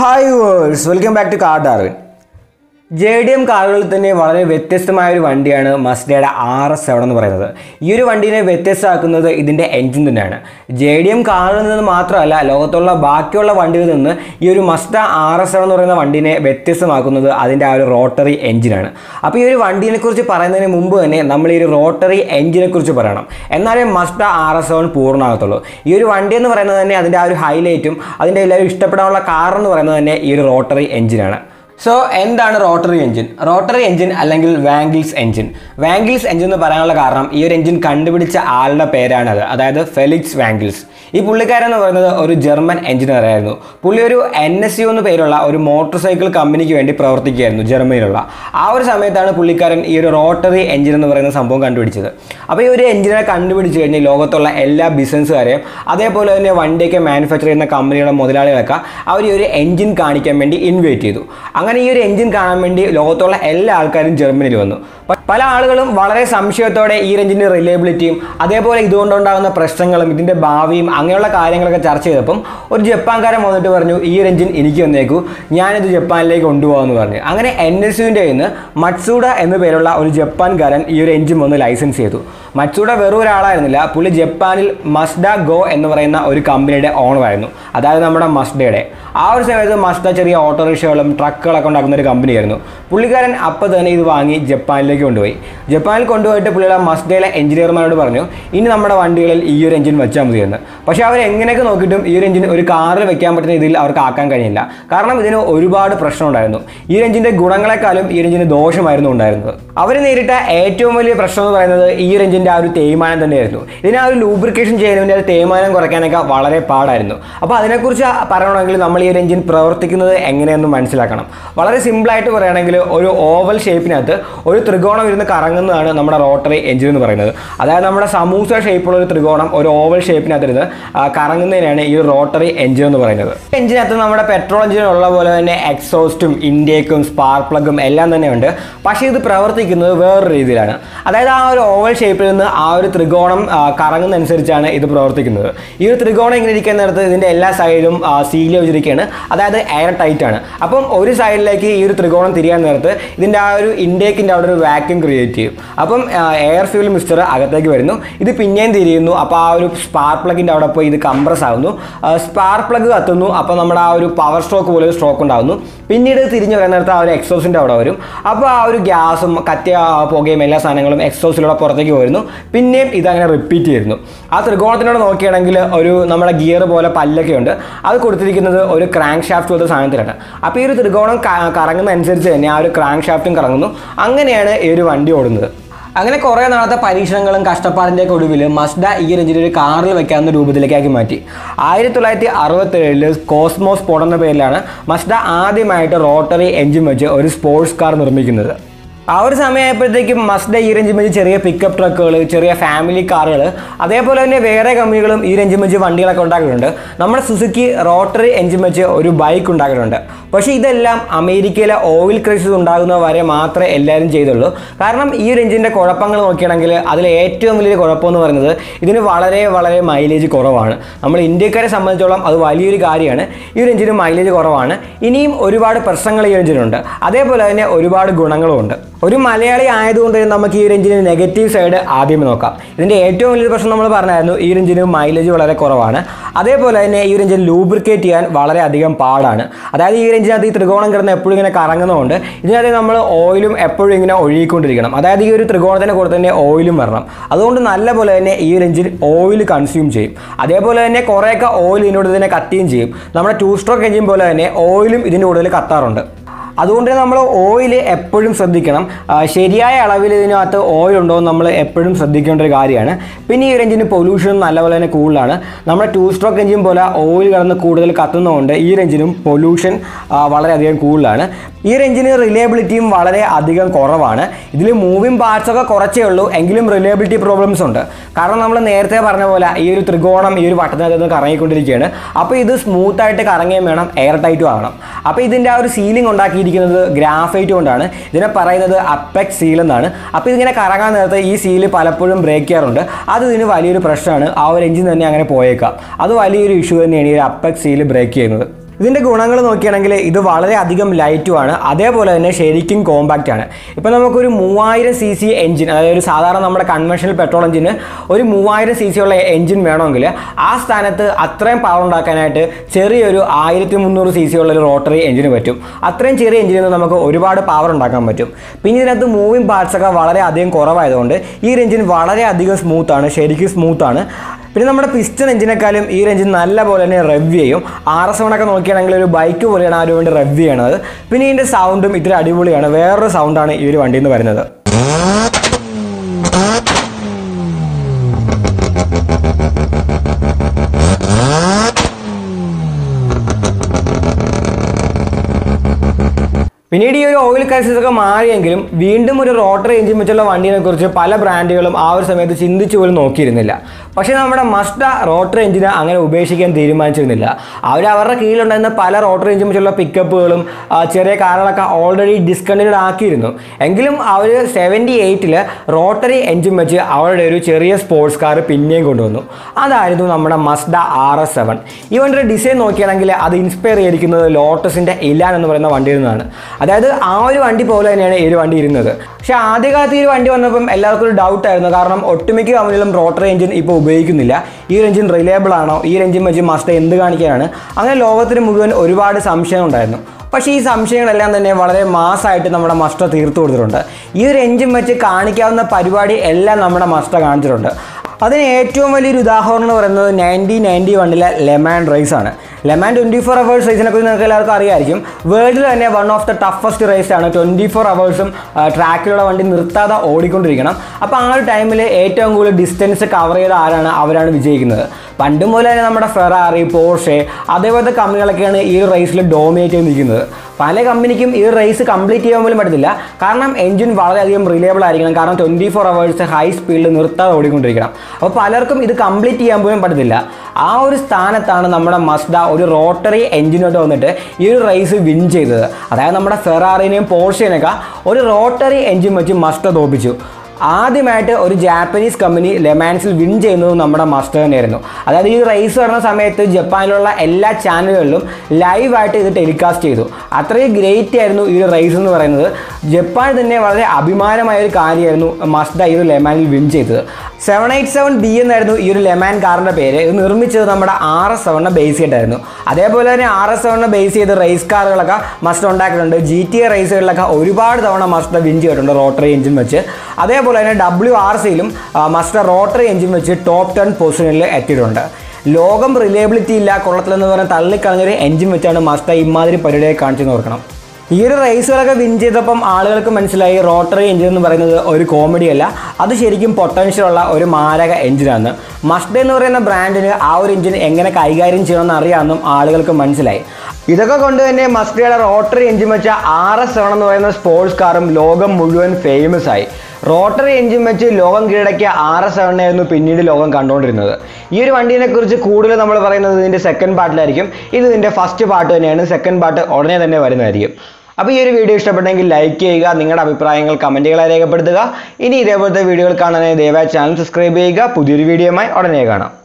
hi viewers welcome back to car Darwin J D M കാറുകളിൽ തന്നെ വളരെ വ്യത്യസ്തമായ ഒരു വണ്ടിയാണ് മസ്ഡയുടെ ആർ എസ് സെവൻ എന്ന് പറയുന്നത് ഈ ഒരു വണ്ടീനെ വ്യത്യസ്തമാക്കുന്നത് ഇതിൻ്റെ എൻജിൻ തന്നെയാണ് ജെ ഡി എം കാറുകളിൽ നിന്ന് മാത്രമല്ല ലോകത്തുള്ള ബാക്കിയുള്ള വണ്ടികളിൽ നിന്ന് ഈ ഒരു മസ്ഡ ആർ എസ് സെവൻ എന്ന് പറയുന്ന വണ്ടീനെ വ്യത്യസ്തമാക്കുന്നത് അതിൻ്റെ ആ ഒരു റോട്ടറി എഞ്ചിനാണ് അപ്പോൾ ഈ ഒരു വണ്ടീനെ കുറിച്ച് പറയുന്നതിന് മുമ്പ് തന്നെ നമ്മൾ ഈ ഒരു റോട്ടറി എഞ്ചിനെ കുറിച്ച് പറയണം എന്നാലേ മസ്ഡ ആർ എസ് സെവൻ പൂർണ്ണമാകത്തുള്ളൂ ഈ ഒരു വണ്ടി എന്ന് പറയുന്നത് തന്നെ അതിൻ്റെ ആ ഒരു ഹൈലൈറ്റും അതിൻ്റെ എല്ലാവരും ഇഷ്ടപ്പെടാനുള്ള കാർ എന്ന് പറയുന്നത് തന്നെ ഈ ഒരു റോട്ടറി എഞ്ചിനാണ് സോ എന്താണ് റോട്ടറി എഞ്ചിൻ റോട്ടറി എഞ്ചിൻ അല്ലെങ്കിൽ വാങ്കിൾസ് എഞ്ചിൻ വാങ്കിൾസ് എഞ്ചിൻ എന്ന് പറയാനുള്ള കാരണം ഈ ഒരു എഞ്ചിൻ കണ്ടുപിടിച്ച ആളുടെ പേരാണത് അതായത് ഫെലിക്സ് വാങ്കിൾസ് ഈ പുള്ളിക്കാരൻ എന്ന് പറയുന്നത് ഒരു ജർമ്മൻ എഞ്ചിനീയർ ആയിരുന്നു പുള്ളി ഒരു എൻ എസ് യു എന്ന് പേരുള്ള ഒരു മോട്ടോർ സൈക്കിൾ കമ്പനിക്ക് വേണ്ടി പ്രവർത്തിക്കുകയായിരുന്നു ജർമ്മനിയിലുള്ള ആ ഒരു സമയത്താണ് പുള്ളിക്കാരൻ ഈ ഒരു റോട്ടറി എഞ്ചിൻ എന്ന് പറയുന്ന സംഭവം കണ്ടുപിടിച്ചത് അപ്പോൾ ഈ ഒരു എഞ്ചിനെ കണ്ടുപിടിച്ച് കഴിഞ്ഞ് ലോകത്തുള്ള എല്ലാ ബിസിനസ്സുകാരെയും അതേപോലെ തന്നെ വണ്ടിയൊക്കെ മാനുഫാക്ചർ ചെയ്യുന്ന കമ്പനികളുടെ മുതലാളികളൊക്കെ അവർ ഈ ഒരു എഞ്ചിൻ കാണിക്കാൻ വേണ്ടി ഇൻവൈറ്റ് ചെയ്തു അങ്ങനെ ഈ ഒരു എഞ്ചിൻ കാണാൻ വേണ്ടി ലോകത്തുള്ള എല്ലാ ആൾക്കാരും ജർമ്മനിയിൽ വന്നു പ- പല ആളുകളും വളരെ സംശയത്തോടെ ഈ ഒരു എഞ്ചിൻ്റെ റിലയബിലിറ്റിയും അതേപോലെ ഇതുകൊണ്ടുണ്ടാകുന്ന പ്രശ്നങ്ങളും ഇതിൻ്റെ ഭാവിയും അങ്ങനെയുള്ള കാര്യങ്ങളൊക്കെ ചർച്ച ചെയ്തപ്പം ഒരു ജപ്പാൻകാരൻ വന്നിട്ട് പറഞ്ഞു ഈ ഒരു എഞ്ചിൻ എനിക്ക് വന്നേക്കൂ ഞാനിത് ജപ്പാനിലേക്ക് കൊണ്ടുപോകാമെന്ന് പറഞ്ഞു അങ്ങനെ എൻ എസ് യുവിൻ്റെ നിന്ന് മട്സൂഡ എന്ന പേരുള്ള ഒരു ജപ്പാൻകാരൻ ഈ ഒരു എഞ്ചിൻ വന്ന് ലൈസൻസ് ചെയ്തു മട്സൂഡ വെറും ഒരാളായിരുന്നില്ല പുള്ളി ജപ്പാനിൽ മസ്ഡ ഗോ എന്ന് പറയുന്ന ഒരു കമ്പനിയുടെ ഓണറായിരുന്നു അതായത് നമ്മുടെ മസ്ഡയുടെ ആ ഒരു സമയത്ത് മസ്ഡ ചെറിയ ഓട്ടോറിക്ഷകളും ട്രക്കുകളൊക്കെ ഉണ്ടാക്കുന്ന ഒരു കമ്പനിയായിരുന്നു പുള്ളിക്കാരൻ അപ്പോൾ തന്നെ ഇത് വാങ്ങി ജപ്പാനിലേക്ക് കൊണ്ടുപോയി ജപ്പാനിൽ കൊണ്ടുപോയിട്ട് പുള്ളിയുടെ മസ്ഡയിലെ എഞ്ചിനീയർമാരോട് പറഞ്ഞു ഇനി നമ്മുടെ വണ്ടികളിൽ ഈ ഒരു എഞ്ചിൻ വെച്ചാൽ മതിയെന്ന് പക്ഷേ അവർ എങ്ങനെയൊക്കെ നോക്കിയിട്ടും ഈ ഒരു എഞ്ചിൻ ഒരു കാറിൽ വെക്കാൻ പറ്റുന്ന രീതിയിൽ അവർക്ക് ആക്കാൻ കഴിയില്ല കാരണം ഇതിന് ഒരുപാട് പ്രശ്നം ഉണ്ടായിരുന്നു ഈ ഒരു എഞ്ചിൻ്റെ ഗുണങ്ങളെക്കാളും ഈ ഒരു എഞ്ചിന് ദോഷമായിരുന്നു ഉണ്ടായിരുന്നത് അവർ നേരിട്ട ഏറ്റവും വലിയ പ്രശ്നം എന്ന് പറയുന്നത് ഈ ഒരു എഞ്ചിൻ്റെ ആ ഒരു തേയ്മാനം തന്നെയായിരുന്നു ഇതിനെ ആ ഒരു ലൂബ്രിക്കേഷൻ ചെയ്യുന്നതിൻ്റെ ആ തേയ്മാനം കുറയ്ക്കാനൊക്കെ വളരെ പാടായിരുന്നു അപ്പോൾ അതിനെക്കുറിച്ച് പറയണമെങ്കിൽ നമ്മൾ ഈ ഒരു എഞ്ചിൻ പ്രവർത്തിക്കുന്നത് എങ്ങനെയെന്ന് മനസ്സിലാക്കണം വളരെ സിമ്പിളായിട്ട് പറയുകയാണെങ്കിൽ ഒരു ഓവൽ ഷേപ്പിനകത്ത് ഒരു ത്രികോണം ഇരുന്ന് കറങ്ങുന്നതാണ് നമ്മുടെ റോട്ടറി എഞ്ചിൻ എന്ന് പറയുന്നത് അതായത് നമ്മുടെ സമൂസ ഷേപ്പുള്ള ഒരു ത്രികോണം ഒരു ഓവൽ ഷേപ്പിനകത്തിരുന്ന് ആ, കറങ്ങുന്നതിനാണ് ഈ റോട്ടറി എഞ്ചിൻ എന്ന് പറയുന്നത് എഞ്ചിനകത്ത് നമ്മുടെ പെട്രോൾ എഞ്ചിനുള്ള പോലെ തന്നെ എക്സോസ്റ്റും ഇൻഡേക്കും സ്പാർക്ക് പ്ലഗും എല്ലാം തന്നെ ഉണ്ട് പക്ഷേ ഇത് പ്രവർത്തിക്കുന്നത് വേറൊരു രീതിയിലാണ് അതായത് ആ ഒരു ഓവൽ ഷേപ്പിൽ നിന്ന് ആ ഒരു ത്രികോണം ആ, കറങ്ങുന്നതനുസരിച്ചാണ് ഇത് പ്രവർത്തിക്കുന്നത് ഈ ഒരു ത്രികോണം ഇങ്ങനെ ഇരിക്കുന്ന നേരത്ത് ഇതിൻ്റെ എല്ലാ സൈഡിലും സീൽ വെച്ചിരിക്കുകയാണ് അതായത് എയർ ടൈറ്റ് ആണ് അപ്പം ഒരു സൈഡിലേക്ക് ഈ ഒരു ത്രികോണം തിരിയാൻ നേരത്ത് ഇതിൻ്റെ ആ ഒരു ഇൻടേക്കിൻ്റെ അവിടെ ഒരു വാക്യൂം ക്രിയേറ്റ് ചെയ്യും അപ്പം എയർ ഫ്യൂൽ മിക്സ്ചർ അകത്തേക്ക് വരുന്നു ഇത് പിന്നെയും തിരിയുന്നു അപ്പോൾ ആ ഒരു സ്പാർക്ക് പ്ലഗിൻ്റെ അവിടെ പോയി ഇത് കംപ്രസ് ആവുന്നു സ്പാർക്ക് പ്ലഗ് കത്തുന്നു അപ്പോൾ നമ്മുടെ ആ ഒരു പവർ സ്ട്രോക്ക് പോലെ ഒരു സ്ട്രോക്ക് ഉണ്ടാകുന്നു പിന്നീട് തിരിഞ്ഞു വരുന്ന നേരത്ത് ആ ഒരു എക്സോസിൻ്റെ അവിടെ വരും അപ്പോൾ ആ ഒരു ഗ്യാസും കത്തിയ ആ പുകയും എല്ലാ സാധനങ്ങളും എക്സോസിലൂടെ പുറത്തേക്ക് വരുന്നു പിന്നെയും ഇതങ്ങനെ റിപ്പീറ്റ് ചെയ്യുന്നു ആ ത്രികോണത്തിനോട് നോക്കുകയാണെങ്കിൽ ഒരു നമ്മുടെ ഗിയർ പോലെ പല്ലൊക്കെ ഉണ്ട് അത് കൊടുത്തിരിക്കുന്നത് ഒരു ക്രാങ്ക് ഷാഫ്റ്റ് പോലത്തെ സാധനത്തിലാണ് അപ്പോൾ ഈ ഒരു ത്രികോണം ക- കറങ്ങുന്ന അനുസരിച്ച് തന്നെ ആ ഒരു ക്രാങ്ക് ഷാഫ്റ്റും കറങ്ങുന്നു അങ്ങനെയാണ് ഈ ഒരു വണ്ടി ഓടുന്നത് അങ്ങനെ കുറേ നാളത്തെ പരീക്ഷണങ്ങളും കഷ്ടപ്പാടിൻ്റെ ഒടുവിൽ മസ്ഡ ഈ ഒരു എഞ്ചിൻ ഒരു കാറിൽ വെക്കാവുന്ന രൂപത്തിലേക്കാക്കി മാറ്റി ആയിരത്തി തൊള്ളായിരത്തി അറുപത്തേഴില് കോസ്മോസ് സ്പോട്ട് എന്ന പേരിലാണ് മസ്ഡ ആദ്യമായിട്ട് റോട്ടറി എഞ്ചിൻ വെച്ച് ഒരു സ്പോർട്സ് കാർ നിർമ്മിക്കുന്നത് ആ ഒരു സമയമായപ്പോഴത്തേക്കും മസ്ഡ ഈ റേഞ്ച് വെച്ച് ചെറിയ പിക്കപ്പ് ട്രക്കുകൾ ചെറിയ ഫാമിലി കാറുകൾ അതേപോലെ തന്നെ വേറെ കമ്പനികളും ഈ റേഞ്ച് വെച്ച് വണ്ടികളൊക്കെ ഉണ്ടാക്കിയിട്ടുണ്ട് നമ്മുടെ സുസുക്കി റോട്ടറി എഞ്ചിൻ വെച്ച് ഒരു ബൈക്ക് ഉണ്ടാക്കിയിട്ടുണ്ട് പക്ഷേ ഇതെല്ലാം അമേരിക്കയിലെ ഓയിൽ ക്രൈസിസ് ഉണ്ടാകുന്ന വരെ മാത്രമേ എല്ലാവരും ചെയ്തുള്ളൂ കാരണം ഈ ഒരു എഞ്ചിൻ്റെ കുഴപ്പങ്ങൾ നോക്കുകയാണെങ്കിൽ അതിൽ ഏറ്റവും വലിയൊരു കുഴപ്പമെന്ന് പറയുന്നത് ഇതിന് വളരെ വളരെ മൈലേജ് കുറവാണ് നമ്മൾ ഇന്ത്യക്കാരെ സംബന്ധിച്ചോളം അത് വലിയൊരു കാര്യമാണ് ഈ ഒരു എഞ്ചിന് മൈലേജ് കുറവാണ് ഇനിയും ഒരുപാട് പ്രശ്നങ്ങൾ ഈ എഞ്ചിനുണ്ട് അതേപോലെ തന്നെ ഒരുപാട് ഗുണങ്ങളും ഉണ്ട് ഒരു മലയാളി ആയതുകൊണ്ട് തന്നെ നമുക്ക് ഈ ഒരു എഞ്ചിന് നെഗറ്റീവ് സൈഡ് ആദ്യമേ നോക്കാം ഇതിൻ്റെ ഏറ്റവും വലിയൊരു പ്രശ്നം നമ്മൾ പറഞ്ഞായിരുന്നു ഈ ഒരു എഞ്ചിന് മൈലേജ് വളരെ കുറവാണ് അതേപോലെ തന്നെ ഈ ഒരു എഞ്ചിൻ ലൂബ്രിക്കേറ്റ് ചെയ്യാൻ വളരെ അധികം പാടാണ് അതായത് ഈ ഒരു എഞ്ചിനകത്ത് ഈ ത്രികോണം കിടന്ന് എപ്പോഴും ഇങ്ങനെ കറങ്ങുന്നതുകൊണ്ട് ഇതിനകത്ത് നമ്മൾ ഓയിലും എപ്പോഴും ഇങ്ങനെ ഒഴുകിക്കൊണ്ടിരിക്കണം അതായത് ഈ ഒരു ത്രികോണത്തിന് കൂടെ തന്നെ ഓയിലും വരണം അതുകൊണ്ട് നല്ല പോലെ തന്നെ ഈ ഒരു എഞ്ചിൻ ഓയിൽ കൺസ്യൂം ചെയ്യും അതേപോലെ തന്നെ കുറേയൊക്കെ ഓയിൽ ഇതിനോട് തന്നെ കത്തുകയും ചെയ്യും നമ്മുടെ ടു സ്ട്രോക്ക് എഞ്ചിൻ പോലെ തന്നെ ഓയിലും ഇതിൻ്റെ കൂടുതൽ കത്താറുണ്ട് അതുകൊണ്ട് നമ്മൾ ഓയിൽ എപ്പോഴും ശ്രദ്ധിക്കണം ആ, ശരിയായ അളവിൽ ഇതിനകത്ത് ഓയിൽ ഉണ്ടോ എന്ന് നമ്മൾ എപ്പോഴും ശ്രദ്ധിക്കേണ്ട ഒരു കാര്യമാണ് പിന്നെ ഈ ഒരു എഞ്ചിന് പൊല്യൂഷൻ നല്ലപോലെ തന്നെ കൂടുതലാണ് നമ്മുടെ ടു സ്ട്രോക്ക് എഞ്ചിൻ പോലെ ഓയിൽ കടന്ന് കൂടുതൽ കത്തുന്നതുകൊണ്ട് ഈ ഒരു എഞ്ചിനും പൊല്യൂഷൻ വളരെയധികം കൂടുതലാണ് ഈ ഒരു എഞ്ചിന് റിലയബിലിറ്റിയും വളരെ അധികം കുറവാണ് ഇതിൽ മൂവിങ് പാർട്സ് ഒക്കെ കുറച്ചേ ഉള്ളൂ എങ്കിലും റിലയബിലിറ്റി പ്രോബ്ലംസ് ഉണ്ട് കാരണം നമ്മൾ നേരത്തെ പറഞ്ഞ പോലെ ഈ ഒരു ത്രികോണം ഈ ഒരു വട്ടത്തിനകത്ത് നിന്ന് കറങ്ങിക്കൊണ്ടിരിക്കുകയാണ് അപ്പോൾ ഇത് സ്മൂത്ത് ആയിട്ട് കറങ്ങുകയും വേണം എയർ ടൈറ്റും ആകണം അപ്പോൾ ഇതിൻ്റെ ആ ഒരു സീലിംഗ് ഉണ്ടാക്കിയിരിക്കുന്നത് ഗ്രാഫൈറ്റ് കൊണ്ടാണ് ഇതിനെ പറയുന്നത് അപ്പെക്സ് സീൽ എന്നാണ് അപ്പോൾ ഇതിങ്ങനെ കറങ്ങാൻ നേരത്ത് ഈ സീല് പലപ്പോഴും ബ്രേക്ക് ചെയ്യാറുണ്ട് അത് ഇതിന് വലിയൊരു പ്രശ്നമാണ് ആ ഒരു എഞ്ചിൻ തന്നെ അങ്ങനെ പോയേക്കാം അത് വലിയൊരു ഇഷ്യൂ തന്നെയാണ് ഈ ഒരു അപ്പെക്സ് സീല് ബ്രേക്ക് ചെയ്യുന്നത് ഇതിൻ്റെ ഗുണങ്ങൾ നോക്കുകയാണെങ്കിൽ ഇത് വളരെയധികം ലൈറ്റുമാണ് അതേപോലെ തന്നെ ശരിക്കും കോമ്പാക്റ്റ് ആണ് ഇപ്പോൾ നമുക്കൊരു മൂവായിരം സി സി എഞ്ചിൻ അതായത് ഒരു സാധാരണ നമ്മുടെ കൺവെൻഷണൽ പെട്രോൾ എഞ്ചിന് ഒരു മൂവായിരം സി സി ഉള്ള എഞ്ചിൻ വേണമെങ്കിൽ ആ സ്ഥാനത്ത് അത്രയും പവർ ഉണ്ടാക്കാനായിട്ട് ചെറിയൊരു ആയിരത്തി മുന്നൂറ് സി സി ഉള്ള ഒരു റോട്ടറി എഞ്ചിന് പറ്റും അത്രയും ചെറിയ എഞ്ചിനിൽ നിന്ന് നമുക്ക് ഒരുപാട് പവർ ഉണ്ടാക്കാൻ പറ്റും പിന്നെ ഇതിനകത്ത് മൂവിങ് പാർട്സ് ഒക്കെ വളരെ അധികം കുറവായതുകൊണ്ട് ഈ ഒരു എഞ്ചിൻ വളരെയധികം സ്മൂത്താണ് ശരിക്കും സ്മൂത്താണ് പിന്നെ നമ്മുടെ പിസ്റ്റൺ എഞ്ചിനേക്കാളും ഈ ഒരു എഞ്ചിൻ നല്ല പോലെ തന്നെ റെവ് ചെയ്യും ആർ എസ് ഒക്കെ നോക്കുകയാണെങ്കിൽ ഒരു ബൈക്ക് പോലെയാണ് ആ ഒരു വണ്ടി റെവ് ചെയ്യണത് പിന്നെ ഇതിൻ്റെ സൗണ്ടും ഇത്തിരി അടിപൊളിയാണ് വേറൊരു സൗണ്ടാണ് ഈ ഒരു വണ്ടിയിൽ നിന്ന് വരുന്നത് പിന്നീട് ഈ ഒരു ഓയിൽ ക്രൈസിസ് ഒക്കെ മാറിയെങ്കിലും വീണ്ടും ഒരു റോട്ടറി എഞ്ചിൻ വെച്ചുള്ള വണ്ടീനെ കുറിച്ച് പല ബ്രാൻഡുകളും ആ ഒരു സമയത്ത് ചിന്തിച്ചു പോലും നോക്കിയിരുന്നില്ല പക്ഷേ നമ്മുടെ മസ്റ്റ റോട്ടറി എഞ്ചിനെ അങ്ങനെ ഉപേക്ഷിക്കാൻ തീരുമാനിച്ചിരുന്നില്ല അവർ അവരുടെ കീഴിലുണ്ടായിരുന്ന പല റോട്ടറി എഞ്ചിൻ വെച്ചുള്ള പിക്കപ്പുകളും ആ, ചെറിയ കാറുകളൊക്കെ ഓൾറെഡി ഡിസ്കണ്ടിന്യൂഡ് ആക്കിയിരുന്നു എങ്കിലും അവർ സെവൻറ്റി എയ്റ്റിൽ റോട്ടറി എഞ്ചിൻ വെച്ച് അവരുടെ ഒരു ചെറിയ സ്പോർട്സ് കാർ പിന്നെയും കൊണ്ടുവന്നു അതായിരുന്നു നമ്മുടെ മസ്ഡ ആർ എസ് സെവൻ ഈ വണ്ടിയുടെ ഡിസൈൻ നോക്കുകയാണെങ്കിൽ അത് ഇൻസ്പയർ ചെയ്തിരിക്കുന്നത് ലോട്ടസിൻ്റെ ഇലാൻ എന്ന് പറയുന്ന വണ്ടിയിൽ നിന്നാണ് അതായത് ആ ഒരു വണ്ടി പോലെ തന്നെയാണ് ഈ ഒരു വണ്ടി ഇരുന്നത് പക്ഷേ ആദ്യകാലത്ത് ഈ ഒരു വണ്ടി വന്നപ്പം എല്ലാവർക്കും ഒരു ഡൗട്ട് ആയിരുന്നു കാരണം ഒട്ടുമിക്ക കമ്പനികളും റോട്ടറി എഞ്ചിൻ ഇപ്പോൾ ഉപയോഗിക്കുന്നില്ല ഈ ഒരു എഞ്ചിൻ റിലയബിൾ ആണോ ഈ ഒരു എഞ്ചിൻ വെച്ച് മസ്റ്റ് എന്ത് കാണിക്കാനാണ് അങ്ങനെ ലോകത്തിന് മുഴുവൻ ഒരുപാട് സംശയം ഉണ്ടായിരുന്നു പക്ഷേ ഈ സംശയങ്ങളെല്ലാം തന്നെ വളരെ മാസമായിട്ട് നമ്മുടെ മസ്റ്റ തീർത്തു കൊടുത്തിട്ടുണ്ട് ഈ ഒരു എഞ്ചിൻ വെച്ച് കാണിക്കാവുന്ന പരിപാടി എല്ലാം നമ്മുടെ മസ്റ്റ കാണിച്ചിട്ടുണ്ട് അതിന് ഏറ്റവും വലിയൊരു ഉദാഹരണം എന്ന് പറയുന്നത് നയൻറ്റീൻ നയൻറ്റി വണ്ണിലെ ലെമാൻ റേസ് ആണ് ലെമാൻ ട്വൻറ്റി ഫോർ അവേഴ്സ് റേസിനെ കുറിച്ച് നിങ്ങൾക്ക് എല്ലാവർക്കും അറിയാമായിരിക്കും വേൾഡിൽ തന്നെ one of the toughest race ആണ് ട്വൻറ്റി ഫോർ അവേഴ്സും ട്രാക്കിലുള്ള വണ്ടി നിർത്താതെ ഓടിക്കൊണ്ടിരിക്കണം അപ്പോൾ ആ ഒരു ടൈമിൽ ഏറ്റവും കൂടുതൽ ഡിസ്റ്റൻസ് കവർ ചെയ്ത ആരാണ് അവരാണ് വിജയിക്കുന്നത് പണ്ടും പോലെ തന്നെ നമ്മുടെ ഫെറാറി പോർഷെ അതേപോലത്തെ കമ്പനികളൊക്കെയാണ് ഈ ഒരു റേസിൽ ഡോമിനേറ്റ് ചെയ്ത് നിൽക്കുന്നത് പല കമ്പനിക്കും ഈ ഒരു റേസ് കംപ്ലീറ്റ് ചെയ്യാൻ പോലും പറ്റത്തില്ല കാരണം എഞ്ചിൻ വളരെയധികം റിലയബിൾ ആയിരിക്കണം കാരണം ട്വൻറ്റി ഫോർ അവേഴ്സ് ഹൈ സ്പീഡിൽ നിർത്താതെ ഓടിക്കൊണ്ടിരിക്കണം അപ്പോൾ പലർക്കും ഇത് കംപ്ലീറ്റ് ചെയ്യാൻ പോലും പറ്റത്തില്ല ആ ഒരു സ്ഥാനത്താണ് നമ്മുടെ മസ്ഡ ഒരു റോട്ടറി എഞ്ചിനോട്ട് വന്നിട്ട് ഈ ഒരു റേസ് വിൻ ചെയ്തത് അതായത് നമ്മുടെ ഫെറാറിനെയും പോർഷേനൊക്കെ ഒരു റോട്ടറി എഞ്ചിൻ വെച്ച് മസ്ഡ തോപ്പിച്ചു ആദ്യമായിട്ട് ഒരു ജാപ്പനീസ് കമ്പനി ലെമാൻസിൽ വിൻ ചെയ്യുന്നത് നമ്മുടെ മസ്റ്റർ തന്നെയായിരുന്നു അതായത് ഈ റേസ് നടന്ന സമയത്ത് ജപ്പാനിലുള്ള എല്ലാ ചാനലുകളിലും ലൈവായിട്ട് ഇത് ടെലികാസ്റ്റ് ചെയ്തു അത്രയും ഗ്രേറ്റ് ആയിരുന്നു ഈ ഒരു റേസ് എന്ന് പറയുന്നത് ജപ്പാൻ തന്നെ വളരെ അഭിമാനമായ ഒരു കാര്യമായിരുന്നു മസ്ഡ ഈ ഒരു ലെമാനിൽ വിൻ ചെയ്തത് സെവൻ എയ്റ്റ് സെവൻ ബി എന്നായിരുന്നു ഈ ഒരു ലെമാൻ കാറിൻ്റെ പേര് ഇത് നിർമ്മിച്ചത് നമ്മുടെ ആർ എസ് സെവനെ ബേസ് ചെയ്തിട്ടായിരുന്നു അതേപോലെ തന്നെ ആർ എസ് സെവനെ ബേസ് ചെയ്ത് റേസ് കാറുകളൊക്കെ മസ്റ്റ് ഉണ്ടാക്കിയിട്ടുണ്ട് ജി ടി എ റേസുകളിലൊക്കെ ഒരുപാട് തവണ മസ്റ്റ് വിൻ ചെയ്തിട്ടുണ്ട് റോട്ടറി എഞ്ചിൻ വെച്ച് അതേപോലെ തന്നെ ഡബ്ല്യു ആർ സിയിലും മസ്റ്റർ റോട്ടറി എഞ്ചിൻ വെച്ച് ടോപ്പ് ടെൻ പൊസിഷനിൽ എത്തിയിട്ടുണ്ട് ലോകം റിലയബിലിറ്റി ഇല്ല കൊള്ളത്തിലെന്ന് പറഞ്ഞ് തള്ളിക്കളഞ്ഞൊരു എഞ്ചിൻ വെച്ചാണ് മസ്റ്റ ഇമാതിരി പരിപാടിയെ കാണിച്ചെന്ന് ഓർക്കണം ഈ ഒരു റേസുകളൊക്കെ വിൻ ചെയ്തപ്പം ആളുകൾക്ക് മനസ്സിലായി റോട്ടറി എഞ്ചിൻ എന്ന് പറയുന്നത് ഒരു കോമഡി അല്ല അത് ശരിക്കും പൊട്ടൻഷ്യൽ ഉള്ള ഒരു മാരക എഞ്ചിനാണ് മസ്റ്റ് എന്ന് പറയുന്ന ബ്രാൻഡിന് ആ ഒരു എഞ്ചിൻ എങ്ങനെ കൈകാര്യം ചെയ്യണമെന്ന് അറിയാമെന്നും ആളുകൾക്ക് മനസ്സിലായി ഇതൊക്കെ കൊണ്ട് തന്നെ മസ്റ്റിയുടെ റോട്ടറി എഞ്ചിൻ വെച്ച ആർ എസ് സെവൻ എന്ന് പറയുന്ന സ്പോർട്സ് കാറും ലോകം മുഴുവൻ ഫേമസ് ആയി റോട്ടറി എഞ്ചിൻ വെച്ച് ലോകം കീഴടക്കിയ ആർ എസ് സെവനായിരുന്നു പിന്നീട് ലോകം കണ്ടുകൊണ്ടിരുന്നത് ഈ ഒരു വണ്ടീനെ കുറിച്ച് കൂടുതൽ നമ്മൾ പറയുന്നത് ഇതിൻ്റെ സെക്കൻഡ് പാർട്ടിലായിരിക്കും ഇത് ഇതിൻ്റെ ഫസ്റ്റ് പാർട്ട് തന്നെയാണ് സെക്കൻഡ് പാർട്ട് ഉടനെ തന്നെ വരുന്നതായിരിക്കും അപ്പോൾ ഈ ഒരു വീഡിയോ ഇഷ്ടപ്പെട്ടെങ്കിൽ ലൈക്ക് ചെയ്യുക നിങ്ങളുടെ അഭിപ്രായങ്ങൾ കമൻറ്റുകളായി രേഖപ്പെടുത്തുക ഇനി ഇതേപോലത്തെ വീഡിയോകൾ കാണാനായി ദയവായി ചാനൽ സബ്സ്ക്രൈബ് ചെയ്യുക പുതിയൊരു വീഡിയോയുമായി ഉടനെ കാണാം